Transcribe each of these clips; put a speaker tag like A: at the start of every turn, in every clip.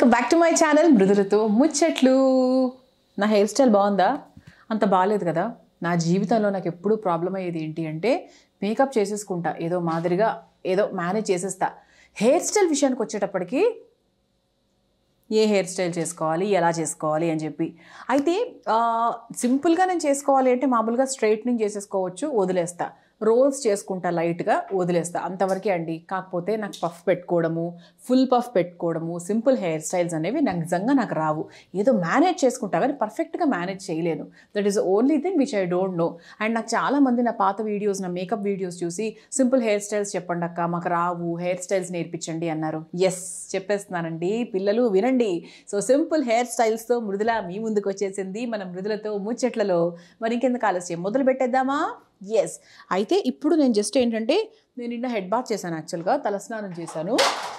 A: Welcome back to my channel మృదులతో ముచ్చట్లు నా హెయిర్ స్టైల్ బాగుందా అంత బాగాలేదు కదా నా జీవితంలో నాకు ఎప్పుడూ ప్రాబ్లం అయ్యేది ఏంటి అంటే మేకప్ చేసేసుకుంటా ఏదో మాదిరిగా ఏదో మేనేజ్ చేసేస్తా హెయిర్ స్టైల్ విషయానికి వచ్చేటప్పటికి ఏ హెయిర్ స్టైల్ చేసుకోవాలి ఎలా చేసుకోవాలి అని చెప్పి అయితే ఆ, సింపుల్గా నేను చేసుకోవాలి అంటే మామూలుగా స్ట్రైట్నింగ్ చేసేసుకోవచ్చు వదిలేస్తా రోల్స్ చేసుకుంటా లైట్గా వదిలేస్తా అంతవరకే అండి కాకపోతే నాకు పఫ్ పెట్టుకోవడము ఫుల్ పఫ్ పెట్టుకోవడము సింపుల్ హెయిర్ స్టైల్స్ అనేవి నాకు నిజంగా నాకు రావు ఏదో మేనేజ్ చేసుకుంటా కానీ పర్ఫెక్ట్గా మేనేజ్ చేయలేను that is only thing which I don't know and నాకు చాలా మంది నా పాత వీడియోస్ నా మేకప్ వీడియోస్ చూసి సింపుల్ హెయిర్ స్టైల్స్ చెప్పండి అక్క మాకు రావు హెయిర్ స్టైల్స్ నేర్పించండి అన్నారు ఎస్ చెప్పేస్తున్నానండి పిల్లలు వినండి సో సింపుల్ హెయిర్ స్టైల్స్తో మృదుల మీ ముందుకు వచ్చేసింది మన మృదులతో ముచ్చట్లలో మరి ఇంకెందుకు ఆలస్యం మొదలు పెట్టేద్దామా ఎస్ అయితే ఇప్పుడు నేను జస్ట్ ఏంటంటే నేను నిన్న హెడ్ బాత్ చేశాను యాక్చువల్గా తలస్నానం చేశాను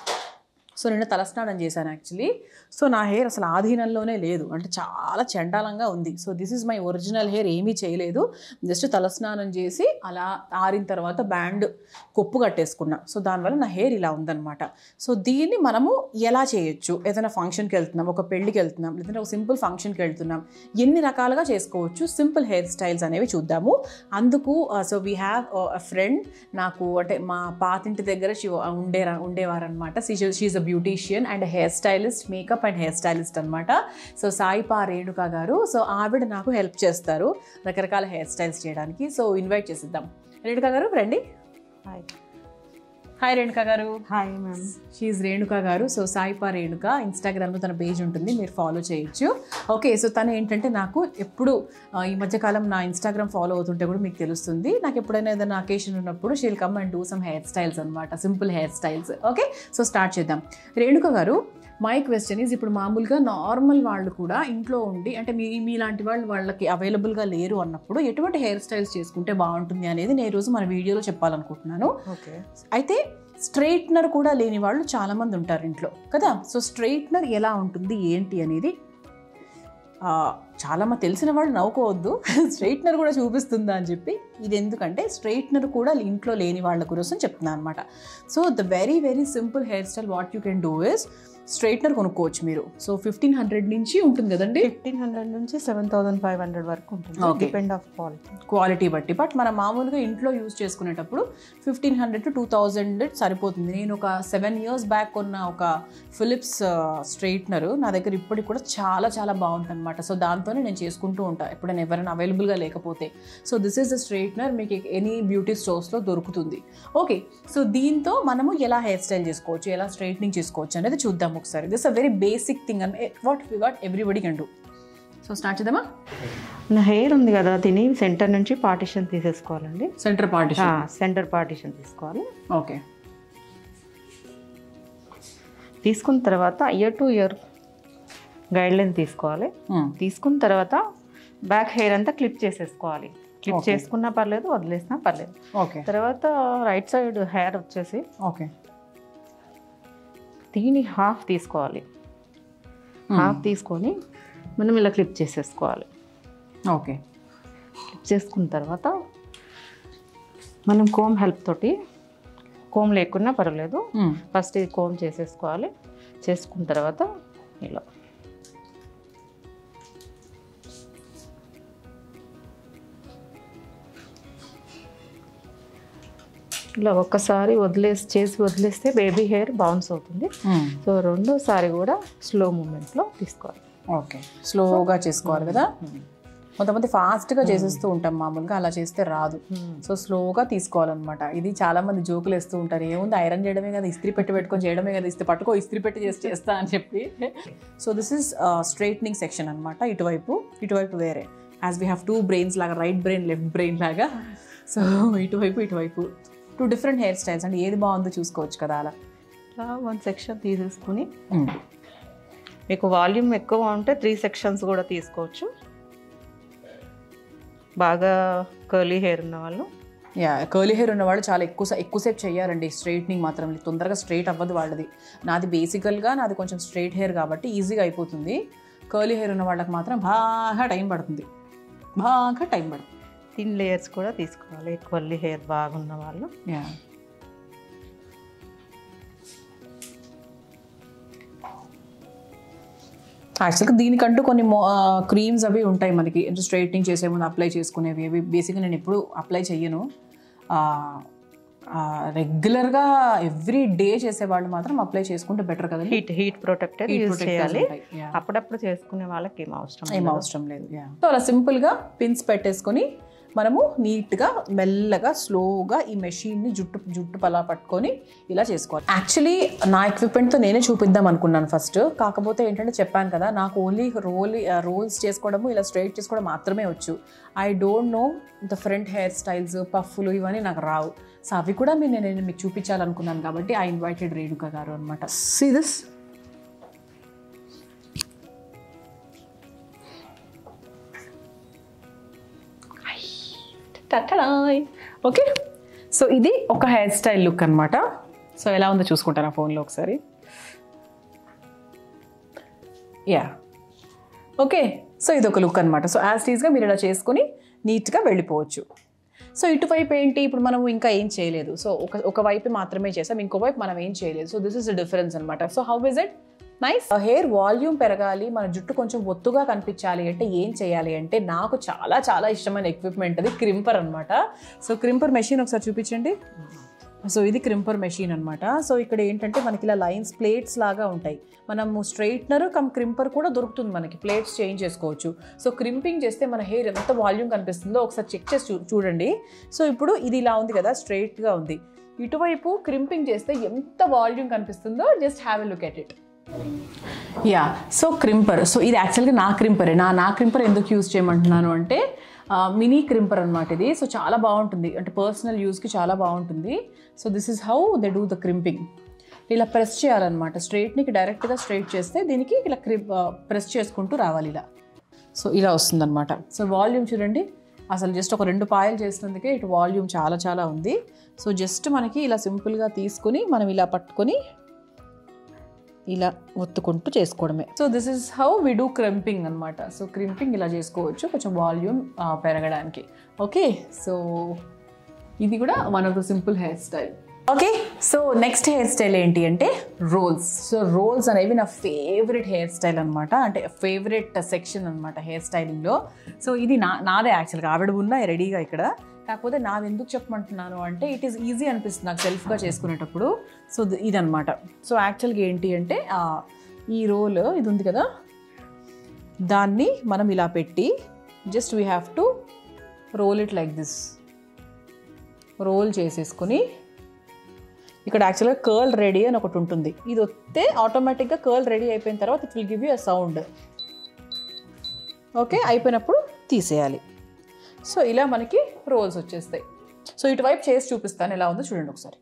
A: సో నిన్న తలస్నానం చేశాను యాక్చువల్లీ సో నా హెయిర్ అసలు ఆధీనంలోనే లేదు అంటే చాలా చండాలంగా ఉంది so this is my original hair ఏమీ చేయలేదు జస్ట్ తలస్నానం చేసి అలా ఆరిన తర్వాత బ్యాండ్ కొప్పు కట్టేసుకున్నా సో దానివల్ల నా హెయిర్ ఇలా ఉందన్నమాట సో దీన్ని మనము ఎలా చేయొచ్చు ఏదైనా ఫంక్షన్కి వెళ్తున్నాం ఒక పెళ్ళికి వెళ్తున్నాం లేదంటే ఒక సింపుల్ ఫంక్షన్కి వెళ్తున్నాం ఎన్ని రకాలుగా చేసుకోవచ్చు సింపుల్ హెయిర్ స్టైల్స్ అనేవి చూద్దాము అందుకు so we have a friend నాకు అంటే మా పాతింటి దగ్గర షీ ఉండే ఉండేవారనమాట she a beautician and hair stylist makeup and hair stylist అనమాట సో సాయిపా రేణుక గారు సో ఆవిడ నాకు హెల్ప్ చేస్తారు రకరకాల హెయిర్ స్టైల్స్ చేయడానికి సో ఇన్వైట్ చేసిద్దాం రేణుక గారు రండి
B: హాయ్
A: హాయ్ రేణుక గారు
B: hi ma'am
A: she Renuka garu so సాయిపా రేణుక ఇన్స్టాగ్రామ్లో తన పేజ్ ఉంటుంది మీరు ఫాలో చేయొచ్చు ఓకే సో తను ఏంటంటే నాకు ఎప్పుడు ఆ, ఈ మధ్యకాలం నా ఇన్స్టాగ్రామ్ ఫాలో అవుతుంటే కూడా మీకు తెలుస్తుంది నాకు ఎప్పుడైనా ఏదైనా అకేషన్ ఉన్నప్పుడు she'll come and do some hair styles అనమాట simple hair styles okay so start చేద్దాం రేణుక గారు మై క్వశ్చన్ ఈజ్ ఇప్పుడు మామూలుగా నార్మల్ వాళ్ళు కూడా ఇంట్లో ఉండి అంటే మీ మీలాంటి వాళ్ళు వాళ్ళకి అవైలబుల్గా లేరు అన్నప్పుడు ఎటువంటి హెయిర్ స్టైల్స్ చేసుకుంటే బాగుంటుంది అనేది నేను ఈరోజు మన వీడియోలో చెప్పాలనుకుంటున్నాను
B: ఓకే
A: అయితే స్ట్రైట్నర్ కూడా లేని వాళ్ళు చాలామంది ఉంటారు ఇంట్లో కదా సో స్ట్రైట్నర్ ఎలా ఉంటుంది ఏంటి అనేది ఆ, చాలా మంది తెలిసిన వాళ్ళు నవ్వుకోవద్దు స్ట్రైట్నర్ కూడా చూపిస్తుందా అని చెప్పి ఇది ఎందుకంటే స్ట్రైట్నర్ కూడా ఇంట్లో లేని వాళ్ళ కోసం చెప్తున్నాను అనమాట so the very very simple hair style what you can do is straightener కొనుక్కోవచ్చు మీరు సో ఫిఫ్టీన్ హండ్రెడ్ నుంచి ఉంటుంది కదండి
B: ఫిఫ్టీన్ హండ్రెడ్ నుంచి సెవెన్ థౌసండ్ ఫైవ్ హండ్రెడ్ వరకు ఉంటుంది
A: Okay.
B: Depend of quality
A: quality బట్టి బట్ మనం మామూలుగా ఇంట్లో యూజ్ చేసుకునేటప్పుడు fifteen hundred to two thousand సరిపోతుంది నేను ఒక సెవెన్ ఇయర్స్ బ్యాక్ కొన్న ఒక ఫిలిప్స్ స్ట్రైట్నర్ నా దగ్గర ఇప్పటికి కూడా చాలా చాలా బాగుంటుంది అనమాట సో దాంతోనే నేను చేసుకుంటూ ఉంటాను ఎప్పుడైనా ఎవరైనా అవైలబుల్గా లేకపోతే so this is the straightener మీకు ఎనీ బ్యూటీ స్టోర్స్లో దొరుకుతుంది ఓకే సో దీంతో మనము ఎలా హెయిర్ స్టైల్ చేసుకోవచ్చు ఎలా స్ట్రైట్నింగ్ చేసుకోవచ్చు అనేది చూద్దాం ఒకసారి this a very basic thing and what what everybody can do so start చేద్దామా
B: నా హెయిర్ ఉంది కదా దీని సెంటర్ నుంచి పార్టిషన్ తీసేసుకోవాలండి
A: సెంటర్ పార్టిషన్
B: సెంటర్ పార్టిషన్ తీసుకోవాలి
A: ఓకే
B: తీసుకున్న తర్వాత ear to ear guide line తీసుకోవాలి తీసుకున్న తర్వాత బ్యాక్ హెయిర్ అంతా క్లిప్ చేసేసుకోవాలి క్లిప్
A: Okay.
B: చేసుకున్నా పర్లేదు వదిలేసినా పర్లేదు
A: ఓకే
B: తర్వాత రైట్ సైడ్ హెయిర్ వచ్చేసి
A: ఓకే
B: దీని హాఫ్ తీసుకోవాలి హాఫ్ తీసుకొని మనం ఇలా క్లిప్ చేసేసుకోవాలి
A: ఓకే
B: క్లిప్ చేసుకున్న తర్వాత మనం కోమ్ హెల్ప్ తోటి కోమ్ లేకున్నా పర్వాలేదు ఫస్ట్ ఇది కోమ్ చేసేసుకోవాలి చేసుకున్న తర్వాత ఇలా ఇలా ఒక్కసారి వదిలేసి చేసి వదిలేస్తే బేబీ హెయిర్ బౌన్స్ అవుతుంది సో రెండోసారి కూడా స్లో మూమెంట్లో తీసుకోవాలి
A: ఓకే స్లోగా చేసుకోవాలి కదా కొంతమంది ఫాస్ట్గా చేసేస్తూ ఉంటాం మామూలుగా అలా చేస్తే రాదు సో స్లోగా తీసుకోవాలన్నమాట ఇది చాలా మంది జోకులు వేస్తూ ఉంటారు ఏముంది ఐరన్ చేయడమే కదా ఇస్త్రీ పెట్టి పెట్టుకొని చేయడమే కదా ఇస్త్రీ పట్టుకో ఇస్త్రీ పెట్టి చేసి చేస్తా అని చెప్పి so this is straightening section అనమాట ఇటువైపు ఇటువైపు వేరే as we have two brains లాగా రైట్ బ్రెయిన్ లెఫ్ట్ బ్రెయిన్ లాగా సో ఇటువైపు ఇటువైపు టూ డిఫరెంట్ హెయిర్ స్టైల్స్ అంటే ఏది బాగుందో చూసుకోవచ్చు కదా అలా
B: ఇలా వన్ సెక్షన్ తీసేసుకుని మీకు వాల్యూమ్ ఎక్కువ ఉంటే త్రీ సెక్షన్స్ కూడా తీసుకోవచ్చు బాగా కర్లీ హెయిర్ ఉన్న వాళ్ళు
A: యా కర్లీ హెయిర్ ఉన్నవాళ్ళు చాలా ఎక్కువ సే- ఎక్కువసేపు చేయాలండి స్ట్రైట్నింగ్ మాత్రం తొందరగా స్ట్రైట్ అవ్వదు వాళ్ళది నాది బేసికల్గా నాది కొంచెం స్ట్రైట్ హెయిర్ కాబట్టి ఈజీగా అయిపోతుంది కర్లీ హెయిర్ ఉన్న వాళ్ళకి మాత్రం బాగా టైం పడుతుంది బాగా టైం పడుతుంది
B: థిన్ లేయర్స్ కూడా తీసుకోవాలి కర్లీ హెయిర్ బాగున్న వాళ్ళు
A: యా యాక్చువల్గా దీనికంటూ కొన్ని క్రీమ్స్ అవి ఉంటాయి మనకి స్ట్రైట్నింగ్ చేసే ముందు అప్లై చేసుకునేవి అవి బేసిక్గా నేను ఎప్పుడు అప్లై చెయ్యను రెగ్యులర్గా ఎవ్రీ డే చేసేవాళ్ళు మాత్రం అప్లై చేసుకుంటే బెటర్ కదండి
B: heat heat protector
A: Heat
B: use
A: protectors
B: చేయాలి
A: ఉంటాయి. Yeah.
B: అప్పుడప్పుడు చేసుకునే వాళ్ళకి ఏం అవసరం
A: ఏం అవసరం లేదు సో అలా సింపుల్గా పిన్స్ పెట్టేసుకొని మనము నీట్గా మెల్లగా స్లోగా ఈ మెషిన్ని జుట్టు జుట్టు పలా పట్టుకొని ఇలా చేసుకోవాలి యాక్చువల్లీ నా ఎక్విప్మెంట్తో నేనే చూపిద్దాం అనుకున్నాను ఫస్ట్ కాకపోతే ఏంటంటే చెప్పాను కదా నాకు ఓన్లీ రోల్ రోల్స్ చేసుకోవడము ఇలా స్ట్రైట్ చేసుకోవడం మాత్రమే వచ్చు I don't know the front hair styles పఫ్లు ఇవన్నీ నాకు రావు సో అవి కూడా మీరు నేను మీకు చూపించాలనుకున్నాను కాబట్టి ఐ ఇన్వైటెడ్ రేణుక గారు అనమాట సీ దిస్ ఓకే సో ఇది ఒక హెయిర్ స్టైల్ లుక్ అనమాట సో ఎలా ఉందో చూసుకుంటాను ఆ ఫోన్లో ఒకసారి యా ఓకే సో ఇది ఒక లుక్ అనమాట సో యాజ్ టీజ్గా మీరు ఇలా చేసుకొని నీట్గా వెళ్ళిపోవచ్చు సో ఇటువైపు ఏంటి ఇప్పుడు మనం ఇంకా ఏం చేయలేదు సో ఒక ఒక వైపు మాత్రమే చేసాం ఇంకో వైపు మనం ఏం చేయలేదు so this is the difference అనమాట so how is it nice hair volume పెరగాలి మన జుట్టు కొంచెం ఒత్తుగా కనిపించాలి అంటే ఏం చేయాలి అంటే నాకు చాలా చాలా ఇష్టమైన ఎక్విప్మెంట్ అది క్రింపర్ అనమాట సో క్రింపర్ మెషిన్ ఒకసారి చూపించండి సో ఇది క్రింపర్ మెషిన్ అనమాట సో ఇక్కడ ఏంటంటే మనకి ఇలా లైన్స్ ప్లేట్స్ లాగా ఉంటాయి మనము స్ట్రైట్నర్ కమ్ క్రింపర్ కూడా దొరుకుతుంది మనకి ప్లేట్స్ చేంజ్ చేసుకోవచ్చు సో క్రింపింగ్ చేస్తే మన హెయిర్ ఎంత వాల్యూమ్ కనిపిస్తుందో ఒకసారి చెక్ చేసి చూ చూడండి సో ఇప్పుడు ఇది ఇలా ఉంది కదా స్ట్రైట్గా ఉంది ఇటువైపు క్రింపింగ్ చేస్తే ఎంత వాల్యూమ్ కనిపిస్తుందో just have a look at it ya so crimper so ఇది యాక్చువల్గా నా క్రింపరే నా నా క్రింపర్ ఎందుకు యూజ్ చేయమంటున్నాను అంటే మినీ క్రింపర్ అనమాట ఇది సో చాలా బాగుంటుంది అంటే పర్సనల్ యూస్కి చాలా బాగుంటుంది so this is how they do the crimping ఇలా ప్రెస్ చేయాలన్నమాట స్ట్రైట్నికి డైరెక్ట్గా స్ట్రైట్ చేస్తే దీనికి ఇలా క్రిప్ ప్రెస్ చేసుకుంటూ రావాలి ఇలా సో ఇలా వస్తుందన్నమాట సో వాల్యూమ్ చూడండి అసలు జస్ట్ ఒక రెండు పాయలు చేసినందుకే ఇటు వాల్యూమ్ చాలా చాలా ఉంది సో జస్ట్ మనకి ఇలా సింపుల్గా తీసుకుని మనం ఇలా పట్టుకొని ఇలా ఒత్తుకుంటూ చేసుకోవడమే so this is how we do crimping అనమాట సో క్రింపింగ్ ఇలా చేసుకోవచ్చు కొంచెం వాల్యూమ్ పెరగడానికి ఓకే సో ఇది కూడా one of the simple hair style okay so next hair style ఏంటి అంటే రోల్స్ సో రోల్స్ అనేవి నా ఫేవరెట్ హెయిర్ స్టైల్ అనమాట అంటే ఫేవరెట్ సెక్షన్ అనమాట హెయిర్ స్టైలింగ్లో సో ఇది నా నాదే యాక్చువల్గా ఆవిడ ఉన్న రెడీగా ఇక్కడ కాకపోతే నాది ఎందుకు చెప్పమంటున్నాను అంటే ఇట్ ఈస్ ఈజీ అనిపిస్తుంది నాకు సెల్ఫ్గా చేసుకునేటప్పుడు సో ఇదనమాట సో యాక్చువల్గా ఏంటి అంటే ఆ, ఈ రోల్ ఇది ఉంది కదా దాన్ని మనం ఇలా పెట్టి just we have to roll it like this roll చేసేసుకొని ఇక్కడ యాక్చువల్గా కర్ల్ రెడీ అని ఒకటి ఉంటుంది ఇది వస్తే ఆటోమేటిక్గా కర్ల్ రెడీ అయిపోయిన తర్వాత it will give you a sound okay అయిపోయినప్పుడు తీసేయాలి సో ఇలా మనకి రోల్స్ వచ్చేస్తాయి సో ఇటువైపు చేసి చూపిస్తాను ఎలా ఉందో చూడండి ఒకసారి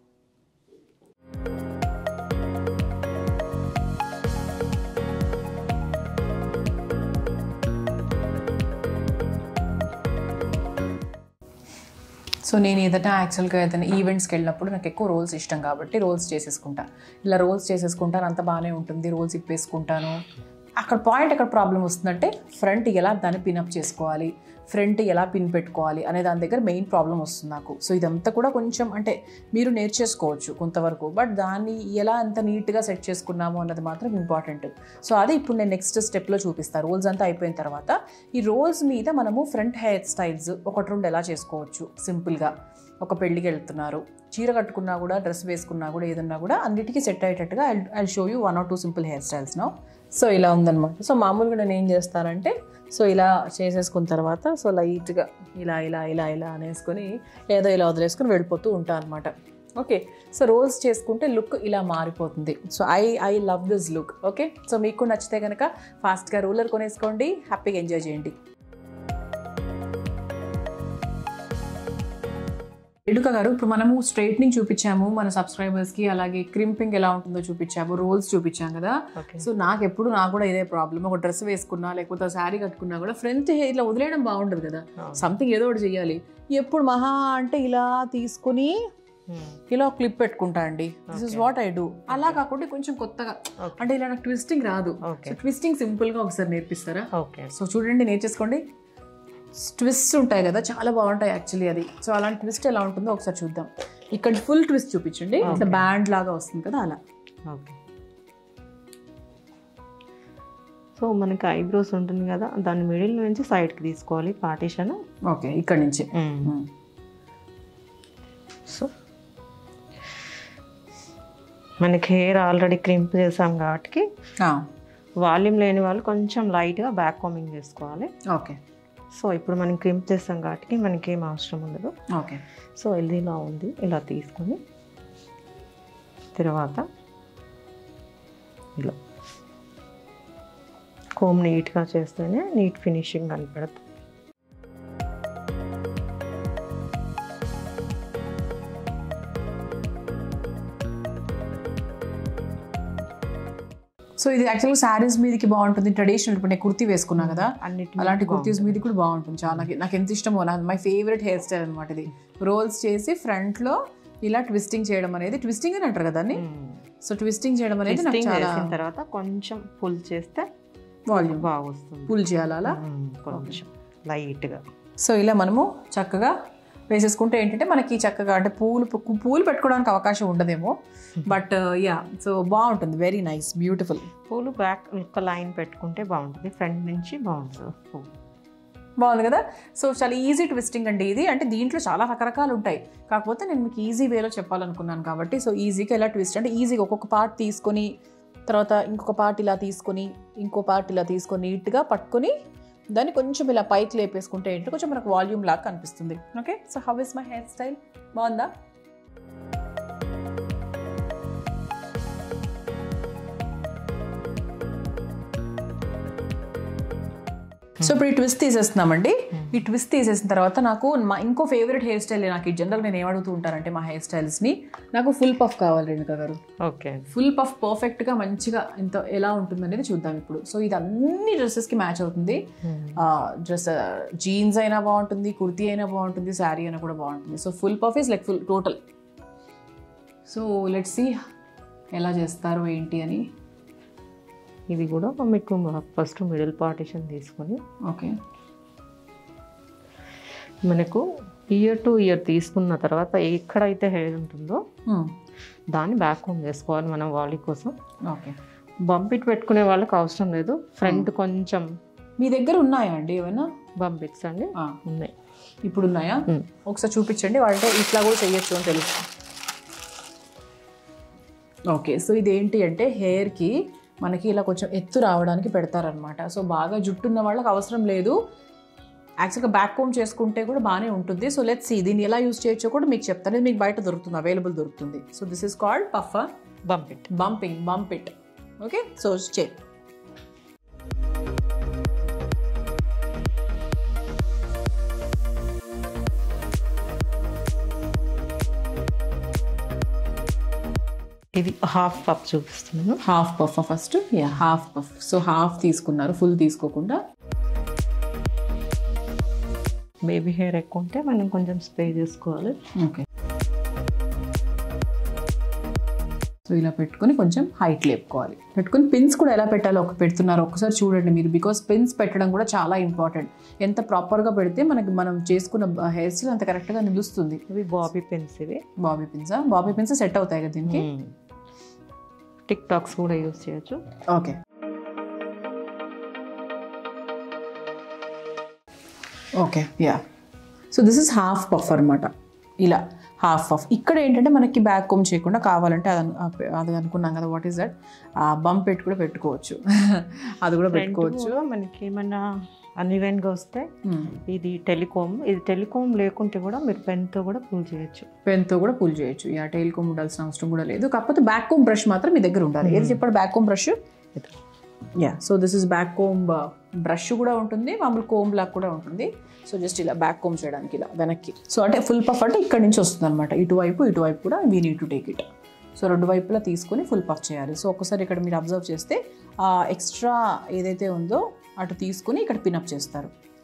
A: సో నేను ఏదైనా యాక్చువల్గా ఏదైనా ఈవెంట్స్కి వెళ్ళినప్పుడు నాకు ఎక్కువ రోల్స్ ఇష్టం కాబట్టి రోల్స్ చేసేసుకుంటా ఇలా రోల్స్ చేసేసుకుంటాను అంత బాగానే ఉంటుంది రోల్స్ ఇప్పేసుకుంటాను అక్కడ పాయింట్ ఎక్కడ ప్రాబ్లం వస్తుందంటే ఫ్రంట్ ఎలా దాన్ని పిన్అప్ చేసుకోవాలి ఫ్రంట్ ఎలా పిన్ పెట్టుకోవాలి అనే దాని దగ్గర మెయిన్ ప్రాబ్లం వస్తుంది నాకు సో ఇదంతా కూడా కొంచెం అంటే మీరు నేర్చేసుకోవచ్చు కొంతవరకు బట్ దాన్ని ఎలా ఎంత నీట్గా సెట్ చేసుకున్నాము అన్నది మాత్రం ఇంపార్టెంట్ సో అది ఇప్పుడు నేను నెక్స్ట్ స్టెప్లో చూపిస్తాను రోల్స్ అంతా అయిపోయిన తర్వాత ఈ రోల్స్ మీద మనము ఫ్రంట్ హెయిర్ స్టైల్స్ ఒకటి రెండు ఎలా చేసుకోవచ్చు సింపుల్గా ఒక పెళ్ళికి వెళ్తున్నారు చీర కట్టుకున్నా కూడా డ్రెస్ వేసుకున్నా కూడా ఏదన్నా కూడా అన్నిటికీ సెట్ అయ్యేటట్టుగా I show you one or two simple hair styles no so ఇలా ఉందన్నమాట సో మామూలుగా నేను ఏం చేస్తానంటే సో ఇలా చేసేసుకున్న తర్వాత సో లైట్గా ఇలా ఇలా ఇలా ఇలా అనేసుకొని ఏదో ఇలా వదిలేసుకొని వెళ్ళిపోతూ ఉంటాను అనమాట ఓకే సో రోల్స్ చేసుకుంటే లుక్ ఇలా మారిపోతుంది so I I love this look okay so మీకు నచ్చితే కనుక ఫాస్ట్గా రూలర్ కొనేసుకోండి హ్యాపీగా ఎంజాయ్ చేయండి ఎడుక గారు ఇప్పుడు మనము స్ట్రైట్నింగ్ చూపించాము మన సబ్స్క్రైబర్స్కి అలాగే క్రింపింగ్ ఎలా ఉంటుందో చూపించాము రోల్స్ చూపించాం కదా
B: ఓకే
A: సో నాకు ఎప్పుడు నాకు కూడా ఇదే ప్రాబ్లం ఒక డ్రెస్ వేసుకున్నా లేకపోతే శారీ కట్టుకున్నా కూడా ఫ్రంట్ ఇట్లా వదిలేయడం బాగుండదు కదా సంథింగ్ ఏదో ఒకటి చెయ్యాలి ఎప్పుడు మహా అంటే ఇలా తీసుకుని ఇలా క్లిప్ పెట్టుకుంటా అండి this is what I do అలా కాకుండా కొంచెం కొత్తగా
B: Okay.
A: అంటే ఇలా నాకు ట్విస్టింగ్ రాదు
B: ఓకే
A: సో ట్విస్టింగ్ సింపుల్ గా ఒకసారి నేర్పిస్తారా
B: ఓకే
A: సో చూడండి నేర్చేసుకోండి ట్విస్ట్ ఉంటాయి కదా చాలా బాగుంటాయి యాక్చువల్లీ అది సో అలాంటి ట్విస్ట్ ఎలా ఉంటుందో ఒకసారి చూద్దాం ఇక్కడ ఫుల్ ట్విస్ట్ చూపించండి ఇట్లా బ్యాండ్ లాగా వస్తుంది కదా అలా
B: ఓకే సో మనకి ఐబ్రోస్ ఉంటుంది కదా దాని మిడిల్ నుంచి సైడ్కి తీసుకోవాలి పార్టీషన్
A: ఓకే ఇక్కడ నుంచి మ్మ్.
B: సో మనకి హెయిర్ ఆల్రెడీ క్రింప్ చేసాం కాబట్టి
A: ఆ,
B: వాల్యూమ్ లేని వాళ్ళు కొంచెం లైట్గా బ్యాక్ కామింగ్ చేసుకోవాలి
A: ఓకే
B: సో ఇప్పుడు మనం క్రింప్ చేస్తాం కాబట్టి మనకి ఏం అవసరం ఉండదు
A: ఓకే
B: సో ఇది ఇలా ఉంది ఇలా తీసుకొని తర్వాత ఇలా కోమ్ నీట్గా చేస్తేనే నీట్ ఫినిషింగ్ కనపడుతుంది
A: సో ఇది యాక్చువల్గా శారీస్ మీదకి బాగుంటుంది ట్రెడిషనల్ ఇప్పుడు నేను కుర్తీ వేసుకున్నా కదా
B: అన్నిటి
A: అలాంటి కుర్తీస్ మీద కూడా బాగుంటుంది చాలా నాకు- నాకు ఎంత ఇష్టమో నా మై ఫేవరెట్ హెయిర్ స్టైల్ అనమాట ఇది రోల్స్ చేసి ఫ్రంట్లో ఇలా ట్విస్టింగ్ చేయడం అనేది ట్విస్టింగ్ అని అంటారు కదా దాన్ని సో ట్విస్టింగ్ చేయడం అనేది నాకు
B: Twisting
A: చాలా
B: చేసిన తర్వాత కొంచెం పుల్ చేస్తే
A: వాల్యూమ్
B: బాగా వస్తుంది
A: పుల్ చేయాలి అలా
B: మ్మ్. కొంచెం లైట్గా
A: సో ఇలా మనము చక్కగా వేసేసుకుంటే ఏంటంటే మనకి చక్కగా అంటే పూలు పు- పూలు పెట్టుకోవడానికి అవకాశం ఉండదేమో బట్ యా సో బాగుంటుంది వెరీ నైస్ బ్యూటిఫుల్
B: పూలు బ్యాక్ ఒక లైన్ పెట్టుకుంటే బాగుంటుంది ఫ్రంట్ నుంచి బాగుంటుంది పువ్వు
A: బాగుంది కదా సో చాలా ఈజీ ట్విస్టింగ్ అండి ఇది అంటే దీంట్లో చాలా రకరకాలు ఉంటాయి కాకపోతే నేను మీకు ఈజీ వేలో చెప్పాలనుకున్నాను కాబట్టి సో ఈజీగా ఎలా ట్విస్ట్ అంటే ఈజీగా ఒక్కొక్క పార్ట్ తీసుకొని తర్వాత ఇంకొక పార్ట్ ఇలా తీసుకొని ఇంకో పార్ట్ ఇలా తీసుకొని నీట్గా పట్టుకొని దాన్ని కొంచెం ఇలా పైకి లేపేసుకుంటే ఏంటి కొంచెం మనకు వాల్యూమ్ లాగా కనిపిస్తుంది okay so how is my hair style బాగుందా సో ఇప్పుడు ఈ ట్విస్ట్ తీసేస్తున్నామండి ఈ ట్విస్ట్ తీసేసిన తర్వాత నాకు మా ఇంకో ఫేవరెట్ హెయిర్ స్టైల్ నాకు ఈ జనరల్ నేను ఏమడుగుతూ ఉంటానంటే మా హెయిర్ స్టైల్స్ని నాకు ఫుల్ పఫ్ కావాలి రేణుక గారు
B: ఓకే
A: ఫుల్ పఫ్ పర్ఫెక్ట్గా మంచిగా ఎంత ఎలా ఉంటుంది అనేది చూద్దాం ఇప్పుడు సో ఇది అన్ని డ్రెస్సెస్కి మ్యాచ్ అవుతుంది డ్రెస్ జీన్స్ అయినా బాగుంటుంది కుర్తీ అయినా బాగుంటుంది శారీ అయినా కూడా బాగుంటుంది so full puff is like full total so let see ఎలా చేస్తారు ఏంటి అని
B: ఇది కూడా మీకు ఫస్ట్ మిడిల్ పార్టిషన్ తీసుకొని
A: ఓకే
B: మనకు ఇయర్ టు ఇయర్ తీసుకున్న తర్వాత ఎక్కడైతే హెయిర్ ఉంటుందో దాన్ని బ్యాక్ హోమ్ చేసుకోవాలి మనం వాలీ కోసం
A: ఓకే
B: బంపిట్ పెట్టుకునే వాళ్ళకి అవసరం లేదు ఫ్రంట్ కొంచెం
A: మీ దగ్గర ఉన్నాయా అండి ఏమైనా
B: బంపిట్స్ అండి
A: ఆ,
B: ఉన్నాయి
A: ఇప్పుడు ఉన్నాయా
B: Hmm.
A: ఒకసారి చూపించండి వాళ్ళంటే ఇట్లా కూడా చేయొచ్చు అని తెలుసు ఓకే సో ఇది ఏంటి అంటే హెయిర్కి మనకి ఇలా కొంచెం ఎత్తు రావడానికి పెడతారనమాట సో బాగా జుట్టు ఉన్న వాళ్ళకి అవసరం లేదు యాక్చువల్గా బ్యాక్ కోమ్ చేసుకుంటే కూడా బాగానే ఉంటుంది సో లెట్స్ సీ దీన్ని ఎలా యూస్ చేయొచ్చో కూడా మీకు చెప్తాను ఇది మీకు బయట దొరుకుతుంది అవైలబుల్ దొరుకుతుంది so this is called puff
B: bumpit
A: bumping bump it okay so చే
B: ఇది హాఫ్ పప్ చూపిస్తున్నాను
A: half puff first ya half puff so half తీసుకున్నారు ఫుల్ తీసుకోకుండా
B: బేబీ హెయిర్ ఎక్కువ ఉంటే మనం కొంచెం స్ప్రే చేసుకోవాలి
A: ఓకే సో ఇలా పెట్టుకొని కొంచెం హైట్ లేపుకోవాలి పెట్టుకొని పిన్స్ కూడా ఎలా పెట్టాలో ఒక పెడుతున్నారు ఒకసారి చూడండి మీరు బికాస్ పిన్స్ పెట్టడం కూడా చాలా ఇంపార్టెంట్ ఎంత ప్రాపర్గా పెడితే మనకి మనం చేసుకున్న హెయిర్ స్టైల్ అంత కరెక్ట్గా నిలుస్తుంది
B: ఇవి బాబీ పిన్స్ ఇవి
A: బాబీ పిన్సా బాబీ పిన్స్ సెట్ అవుతాయి కదా దీనికి
B: టిక్ టాక్స్ కూడా యూజ్ చేయొచ్చు
A: okay okay ya so this is half puff అనమాట ఇలా హాఫ్ పఫ్ ఇక్కడ ఏంటంటే మనకి బ్యాక్ కోమ్ చేయకుండా కావాలంటే అది అను- అది అనుకున్నాం కదా వాట్ ఈస్ దట్ బంప్ పెట్టి కూడా పెట్టుకోవచ్చు అది కూడా పెట్టుకోవచ్చు
B: కూడా మనకి ఏమన్నా అన్ఈవెన్గా వస్తే
A: Hmm.
B: ఇది టెలికామ్ ఇది టెలికామ్ లేకుంటే కూడా మీరు పెన్తో కూడా పుల్ చేయొచ్చు
A: పెన్తో కూడా పుల్ చేయొచ్చు యా టైల్ కోమ్ ఉండాల్సిన అవసరం కూడా లేదు కాకపోతే బ్యాక్ కోమ్ బ్రష్ మాత్రం మీ దగ్గర ఉండాలి ఏది చెప్పాడు back comb brush ya so this is back comb brush కూడా ఉంటుంది మామూలు కోమ్ లాగా కూడా ఉంటుంది సో జస్ట్ ఇలా బ్యాక్ కోమ్ చేయడానికి ఇలా వెనక్కి సో అంటే ఫుల్ పఫ్ అంటే ఇక్కడ నుంచి వస్తుంది అనమాట ఇటువైపు ఇటువైపు కూడా we need to take it so రెండు వైపులా తీసుకొని ఫుల్ పఫ్ చేయాలి సో ఒకసారి ఇక్కడ మీరు అబ్జర్వ్ చేస్తే ఆ ఎక్స్ట్రా ఏదైతే ఉందో అటు తీసుకొని ఇక్కడ పినప్ చేస్తారు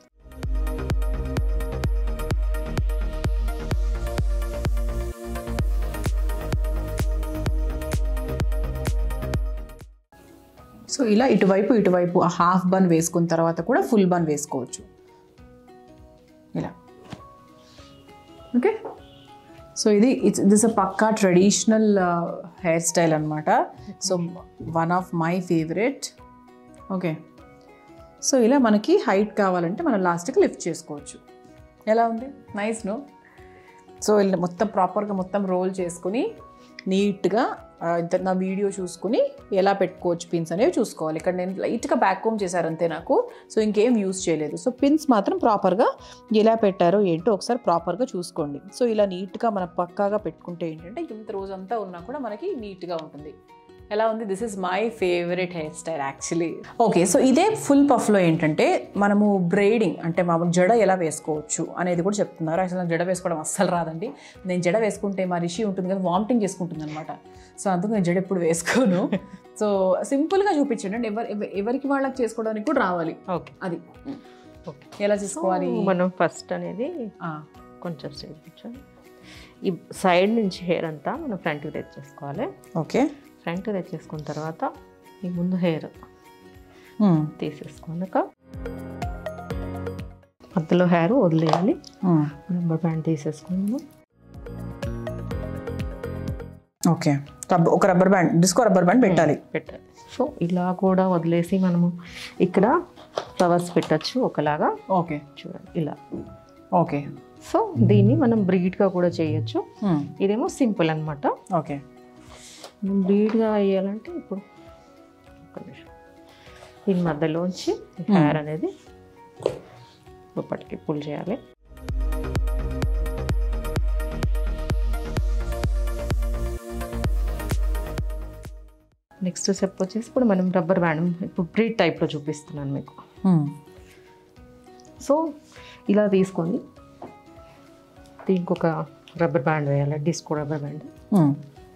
A: సో ఇలా ఇటువైపు ఇటువైపు ఆ హాఫ్ బన్ వేసుకున్న తర్వాత కూడా ఫుల్ బన్ వేసుకోవచ్చు ఇలా ఓకే సో ఇది it's this a pakka traditional hair style అనమాట so one of my favourite okay so ఇలా మనకి హైట్ కావాలంటే మనం లాస్ట్కి లిఫ్ట్ చేసుకోవచ్చు ఎలా ఉంది నైస్ నో సో ఇలా మొత్తం ప్రాపర్గా మొత్తం రోల్ చేసుకుని నీట్గా ఆ, ఇంత నా వీడియో చూసుకుని ఎలా పెట్టుకోవచ్చు పిన్స్ అనేవి చూసుకోవాలి ఇక్కడ నేను లైట్గా బ్యాక్ హోమ్ చేశారు అంతే నాకు సో ఇంకేం యూస్ చేయలేదు సో పిన్స్ మాత్రం ప్రాపర్గా ఎలా పెట్టారో ఏంటో ఒకసారి ప్రాపర్గా చూసుకోండి సో ఇలా నీట్గా మనం పక్కాగా పెట్టుకుంటే ఏంటంటే ఇంత రోజంతా ఉన్నా కూడా మనకి నీట్గా ఉంటుంది ఎలా ఉంది this is my favourite hair style actually okay so ఇదే ఫుల్ పఫ్లో ఏంటంటే మనము బ్రైడింగ్ అంటే మామూలు జడ ఎలా వేసుకోవచ్చు అనేది కూడా చెప్తున్నారు అసలు నాకు జడ వేసుకోవడం అస్సలు రాదండి నేను జడ వేసుకుంటే మా రిషి ఉంటుంది కదా వామిటింగ్ చేసుకుంటుంది అనమాట సో అందుకు నేను జడ ఎప్పుడు వేసుకోను సో సింపుల్గా చూపించండి అంటే ఎవరి ఎవ- ఎవరికి వాళ్ళకి చేసుకోవడానికి కూడా రావాలి
B: ఓకే
A: అది
B: ఓకే
A: ఎలా చేసుకోవాలి
B: మనం ఫస్ట్ అనేది
A: ఆ,
B: కొంచెం స్ట్రైట్ కూర్చొని ఈ సైడ్ నుంచి హెయిర్ అంతా మనం ఫ్రంట్కి తెచ్చేసుకోవాలి
A: ఓకే
B: ఫ్రంట్ తెచ్చేసుకున్న తర్వాత ఈ ముందు హెయిర్
A: ఉమ్,
B: తీసేసుకున్నాక మధ్యలో హెయిర్ వదిలేయాలి
A: ఉమ్,
B: రబ్బర్ బ్యాండ్ తీసేసుకున్నాము
A: ఓకే రబ్బ- ఒక rubber band disco rubber band పెట్టాలి
B: పెట్టాలి సో ఇలా కూడా వదిలేసి మనము ఇక్కడ ఫ్లవర్స్ పెట్టచ్చు ఒకలాగా
A: ఓకే
B: చూడండి ఇలా
A: ఓకే
B: సో దీన్ని మనం బ్రీడ్గా కూడా చేయొచ్చు
A: ఉమ్,
B: ఇదేమో సింపుల్ అనమాట
A: ఓకే
B: మనం బ్రీడ్గా వేయాలంటే ఇప్పుడు ఒక్క నిమిషం దీని మధ్యలోంచి హెయిర్ అనేది లోపలికి పుల్ చేయాలి నెక్స్ట్ స్టెప్ వచ్చేసి ఇప్పుడు మనం రబ్బర్ బ్యాండ్ ఇప్పుడు బ్రీడ్ టైప్లో చూపిస్తున్నాను మీకు
A: ఉమ్,
B: సో ఇలా తీసుకొని దీనికి ఒక రబ్బర్ బ్యాండ్ వేయాలి disco rubber band
A: um,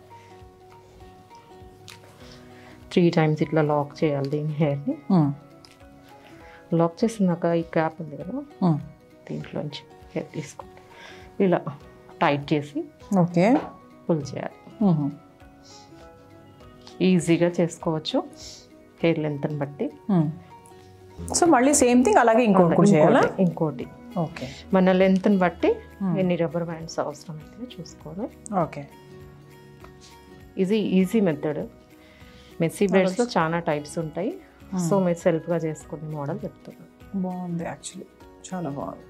B: three times ఇట్లా లాక్ చేయాలి దీని హెయిర్ని
A: ఉమ్,
B: లాక్ చేసినాక ఈ క్యాప్ ఉంది కదా
A: ఉమ్.
B: దీంట్లోంచి హెయిర్ తీసుకుంటే ఇలా టైట్ చేసి
A: ఓకే
B: పుల్ చేయాలి
A: ఉహు,
B: ఈజీగా చేసుకోవచ్చు హెయిర్ లెంత్ని బట్టి
A: ఉమ్. సో మళ్ళీ సేమ్ థింగ్ అలాగే ఇంకోటి కూడా చేయాలా
B: ఇంకోటి- ఇంకోటి
A: ఓకే
B: మన లెంత్ని బట్టి ఎన్ని రబ్బర్ బ్యాండ్స్ అవసరం అయితే చూసుకోవాలి
A: okay
B: easy easy method messy బ్రైడ్స్లో చాలా టైప్స్ ఉంటాయి సో మీరు సెల్ఫ్గా చేసుకునే మోడల్ చెప్తున్నాను
A: బాగుంది యాక్చువల్లీ చాలా బాగుంది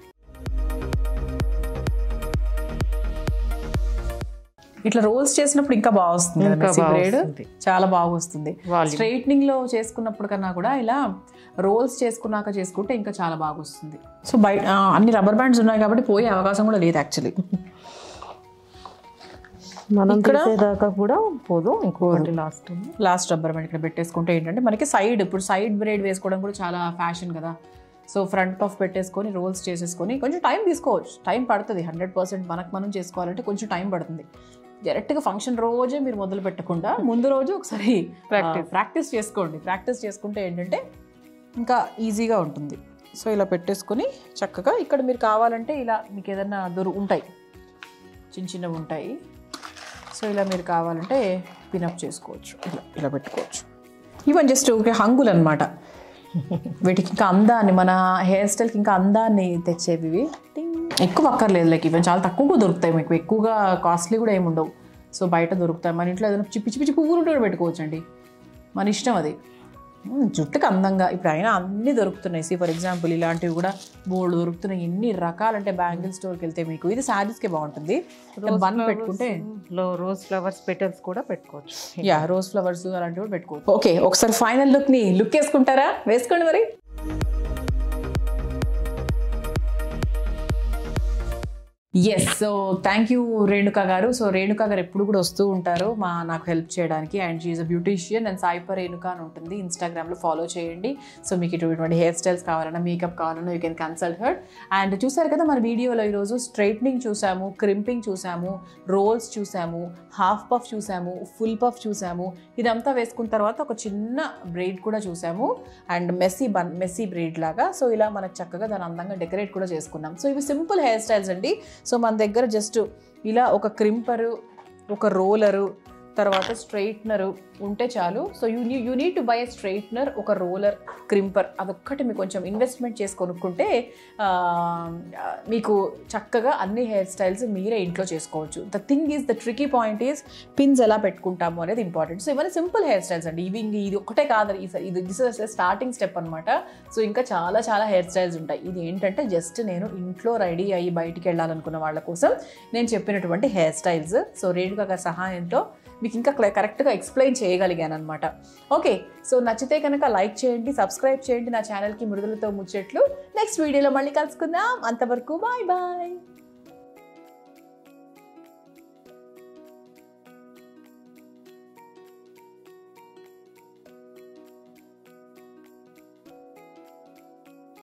A: ఇట్లా రోల్స్ చేసినప్పుడు ఇంకా బాగా వస్తుంది కదా
B: ఇంకా
A: మెస్సీ
B: బాగా
A: బ్రేడ్
B: వస్తుంది.
A: చాలా బాగా వస్తుంది
B: Volume.
A: స్ట్రైట్నింగ్ లో చేసుకున్నప్పుడు కన్నా కూడా ఇలా రోల్స్ చేసుకున్నాక చేసుకుంటే ఇంకా చాలా బాగా వస్తుంది సో బయట ఆ, అన్ని రబ్బర్ బ్యాండ్స్ ఉన్నాయి కాబట్టి పోయే అవకాశం కూడా లేదు యాక్చువల్లీ
B: మనం తీసేదాకా కూడా పోదు ఇంకోటి లాస్ట్ ఉంది
A: లాస్ట్ రబ్బర్ బ్యాండ్ ఇక్కడ పెట్టేసుకుంటే ఏంటంటే మనకి సైడ్ ఇప్పుడు సైడ్ బ్రేడ్ వేసుకోవడం కూడా చాలా ఫ్యాషన్ కదా సో ఫ్రంట్ పఫ్ పెట్టేసుకొని రోల్స్ చేసేసుకొని కొంచెం టైం తీసుకోవచ్చు టైం పడుతుంది హండ్రెడ్ పర్సెంట్ మనకు మనం చేసుకోవాలంటే కొంచెం టైం పడుతుంది డైరెక్ట్గా ఫంక్షన్ రోజే మీరు మొదలు పెట్టకుండా ముందు రోజు ఒకసారి
B: Practice.
A: ప్రాక్టీస్ చేసుకోండి ప్రాక్టీస్ చేసుకుంటే ఏంటంటే ఇంకా ఈజీగా ఉంటుంది సో ఇలా పెట్టేసుకొని చక్కగా ఇక్కడ మీరు కావాలంటే ఇలా మీకు ఏదైనా దొరు ఉంటాయి చిన్న చిన్నవి ఉంటాయి సో ఇలా మీరు కావాలంటే పినప్ చేసుకోవచ్చు ఇలా ఇలా పెట్టుకోవచ్చు ఈవెన్ జస్ట్ ఒక హంగులు అనమాట వీటికి ఇంకా అందాన్ని మన హెయిర్ స్టైల్కి ఇంకా అందాన్ని తెచ్చేవి ఇవి. టింగ్. ఎక్కువ అక్కర్లేదు లైక్ ఇవన్నీ చాలా తక్కువగా దొరుకుతాయి మీకు ఎక్కువగా కాస్ట్లీ కూడా ఏమి ఉండవు సో బయట దొరుకుతాయి మన ఇంట్లో ఏదైనా పిచ్చి పిచ్చి పువ్వులు ఉంటే కూడా పెట్టుకోవచ్చండి మన ఇష్టం అది మ్మ్, జుట్టుకి అందంగా ఇప్పుడు అయినా అన్నీ దొరుకుతున్నాయి సి ఫర్ ఎగ్జాంపుల్ ఇలాంటివి కూడా బోల్డ్ దొరుకుతున్నాయి ఎన్ని రకాలంటే బ్యాంగిల్ స్టోర్కి వెళ్తే మీకు ఇది శారీస్కే బాగుంటుంది బన్ పెట్టుకుంటే
B: లో రోజ్ ఫ్లవర్స్ పెటల్స్ కూడా పెట్టుకోవచ్చు
A: యా రోజ్ ఫ్లవర్స్ అలాంటివి కూడా పెట్టుకోవచ్చు ఓకే ఒకసారి ఫైనల్ లుక్ ని లుక్ వేసుకుంటారా వేసుకోండి మరి yes so thank you Renuka garu so Renuka గారు ఎప్పుడు కూడా వస్తూ ఉంటారు మా నాకు హెల్ప్ చేయడానికి and she a beautician and సాయిపర్ రేణుకా అని ఉంటుంది ఇన్స్టాగ్రామ్లో ఫాలో చేయండి సో మీకు ఇటువంటి హెయిర్ స్టైల్స్ కావాలన్నా మేకప్ కావాలన్నా you can consult her and చూసారు కదా మన వీడియోలో ఈరోజు స్ట్రైట్నింగ్ చూసాము క్రింపింగ్ చూసాము రోల్స్ చూసాము హాఫ్ పఫ్ చూసాము ఫుల్ పఫ్ చూసాము ఇదంతా వేసుకున్న తర్వాత ఒక చిన్న బ్రెయిడ్ కూడా చూసాము and messy bun messy braid లాగా సో ఇలా మనకు చక్కగా దాని అందంగా డెకరేట్ కూడా చేసుకున్నాం సో ఇవి సింపుల్ హెయిర్ స్టైల్స్ అండి సో మన దగ్గర జస్ట్ ఇలా ఒక క్రింపరు ఒక రోలరు తర్వాత స్ట్రైట్నర్ ఉంటే చాలు so you need you need to buy a straightener ఒక రోలర్ క్రింపర్ అదొక్కటి మీకు కొంచెం ఇన్వెస్ట్మెంట్ చేసి కొనుక్కుంటే ఆ, మీకు చక్కగా అన్ని హెయిర్ స్టైల్స్ మీరే ఇంట్లో చేసుకోవచ్చు the thing is the tricky point is pins ఎలా పెట్టుకుంటాము అనేది ఇంపార్టెంట్ సో ఇవన్నీ సింపుల్ హెయిర్ స్టైల్స్ అండి ఇవి ఇంక ఇది ఒకటే కాదు ఇది- ఇది దిస్ ఇస్ స్టార్టింగ్ స్టెప్ అనమాట సో ఇంకా చాలా చాలా హెయిర్ స్టైల్స్ ఉంటాయి ఇది ఏంటంటే జస్ట్ నేను ఇంట్లో రెడీ అయ్యి బయటికి వెళ్ళాలనుకున్న వాళ్ళ కోసం నేను చెప్పినటువంటి హెయిర్ స్టైల్స్ సో రేణుక గారి సహాయంతో మీకు ఇంకా క్ల- కరెక్ట్గా ఎక్స్ప్లెయిన్ చేయగలిగాను అనమాట ఓకే సో నచ్చితే కనుక లైక్ చేయండి సబ్స్క్రైబ్ చేయండి నా ఛానల్కి మృదులతో ముచ్చట్లు నెక్స్ట్ వీడియోలో మళ్ళీ కలుసుకుందాం అంతవరకు బాయ్ బాయ్